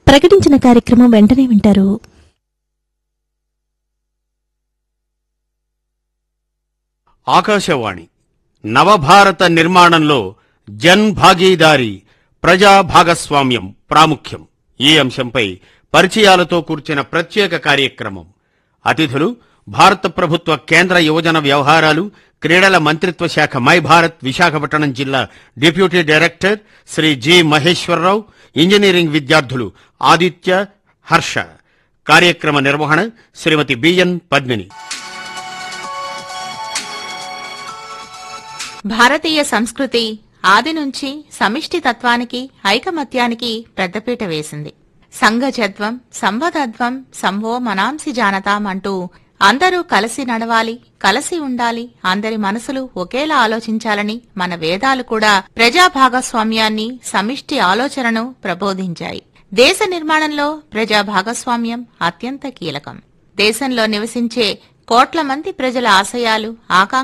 ప్రకటించిన కార్యక్రమం వెంటనే వింటారు ఆకాశవాణి నవభారత నిర్మాణంలో జన్ భాగీదారీ ప్రజా భాగస్వామ్యం ప్రాముఖ్యం ఈ అంశంపై పరిచయాలతో కూర్చిన ప్రత్యేక కార్యక్రమం అతిథులు భారత ప్రభుత్వ కేంద్ర యువజన వ్యవహారాలు క్రీడల మంత్రిత్వ శాఖ మై భారత్ విశాఖపట్నం జిల్లా deputy director Shri G Maheswararao engineering విద్యార్థులు ఆదిత్య హర్ష కార్యక్రమ నిర్వహణ శ్రీమతి బిఎన్ పద్మిని భారతీయ సంస్కృతి ఆది నుంచి సమిష్టి తత్వానికి ఐకమత్యానికి పెద్దపీట వేసింది సంఘజత్వం సంవదత్వం సంవో మనాంసి జానతాం అంటూ అందరూ కలిసి నడవాలి కలిసి ఉండాలి అందరి మనసులు ఒకేలా ఆలోచించాలని మన వేదాలు కూడా ప్రజా భాగస్వామ్యాన్ని సమిష్టి ఆలోచనను ప్రబోధించాయి దేశ నిర్మాణంలో ప్రజా భాగస్వామ్యం అత్యంత కీలకం దేశంలో నివసించే కోట్ల మంది ప్రజల ఆశయాలు ఆకాంక్ష